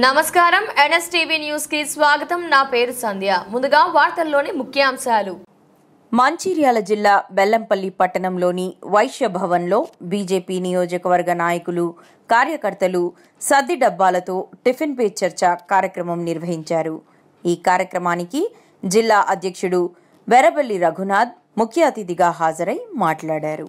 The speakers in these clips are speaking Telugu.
నమస్కారం ఎన్ఎస్టీవీ న్యూస్ కి స్వాగతం నా పేరు సంధ్య ముందుగా వార్తల్లోని ముఖ్యాంశాలు మంచిర్యాల జిల్లా బెల్లంపల్లి పట్టణంలోని వైశ్య భవన్లో బీజేపీ నియోజకవర్గ నాయకులు కార్యకర్తలు సద్ది డబ్బాలతో టిఫిన్ పే చర్చ కార్యక్రమం నిర్వహించారు ఈ కార్యక్రమానికి జిల్లా అధ్యక్షుడు వెరబెల్లి రఘునాథ్ ముఖ్య అతిథిగా హాజరై మాట్లాడారు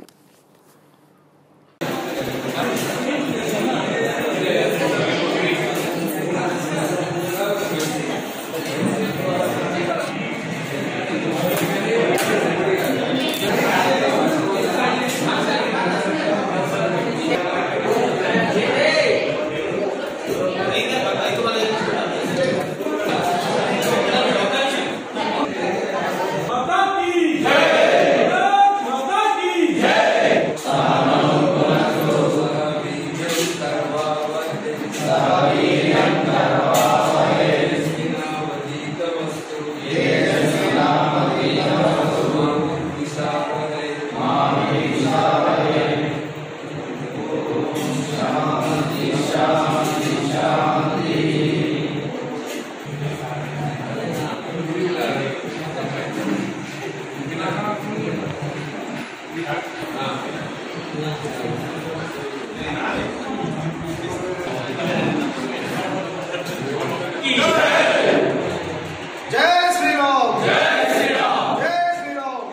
జై శ్రీరామ్ జై శ్రీరామ్ జై శ్రీరామ్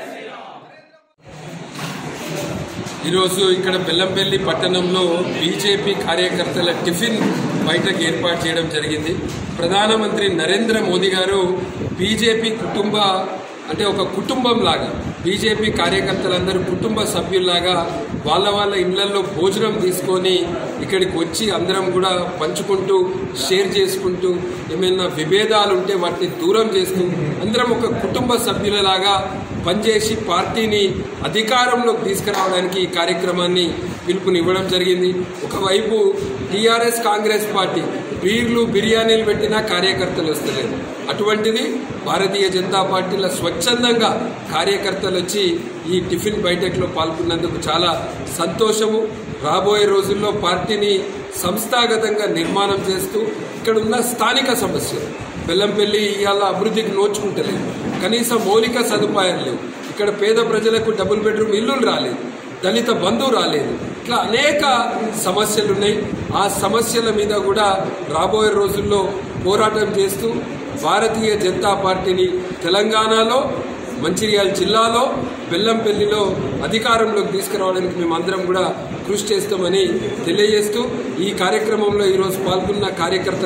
ఈరోజు ఇక్కడ బెల్లంపల్లి పట్టణంలో బీజేపీ కార్యకర్తల టిఫిన్ బయటకు ఏర్పాటు చేయడం జరిగింది ప్రధానమంత్రి నరేంద్ర మోదీ గారు బీజేపీ కుటుంబ అంటే ఒక కుటుంబం లాగా బీజేపీ కార్యకర్తలందరూ కుటుంబ సభ్యుల్లాగా వాళ్ళ వాళ్ళ ఇళ్లలో భోజనం తీసుకొని ఇక్కడికి వచ్చి అందరం కూడా పంచుకుంటూ షేర్ చేసుకుంటూ ఏమైనా విభేదాలు ఉంటే వాటిని దూరం చేస్తూ అందరం ఒక కుటుంబ సభ్యులలాగా పనిచేసి పార్టీని అధికారంలోకి తీసుకురావడానికి ఈ కార్యక్రమాన్ని పిలుపునివ్వడం జరిగింది ఒకవైపు టీఆర్ఎస్ కాంగ్రెస్ పార్టీ బీర్లు బిర్యానీలు పెట్టినా కార్యకర్తలు వస్తలేరు అటువంటిది భారతీయ జనతా పార్టీలో స్వచ్ఛందంగా కార్యకర్తలు వచ్చి ఈ టిఫిన్ బైఠక్లో పాల్గొన్నందుకు చాలా సంతోషము రాబోయే రోజుల్లో పార్టీని సంస్థాగతంగా నిర్మాణం చేస్తూ ఇక్కడ ఉన్న స్థానిక సమస్యలు బెల్లంపల్లి ఇవాళ అభివృద్ధికి నోచుకుంటలేదు కనీసం మౌలిక సదుపాయాలు లేవు ఇక్కడ పేద ప్రజలకు డబుల్ బెడ్రూమ్ ఇల్లులు రాలేదు దళిత బంధు రాలేదు ఇట్లా అనేక సమస్యలు ఉన్నాయి ఆ సమస్యల మీద కూడా రాబోయే రోజుల్లో పోరాటం చేస్తూ భారతీయ జనతా పార్టీని తెలంగాణలో మంచిర్యాల జిల్లాలో బెల్లంపల్లిలో అధికారంలోకి తీసుకురావడానికి మేమందరం కూడా కృషి చేస్తామని తెలియజేస్తూ ఈ కార్యక్రమంలో ఈరోజు పాల్గొన్న కార్యకర్త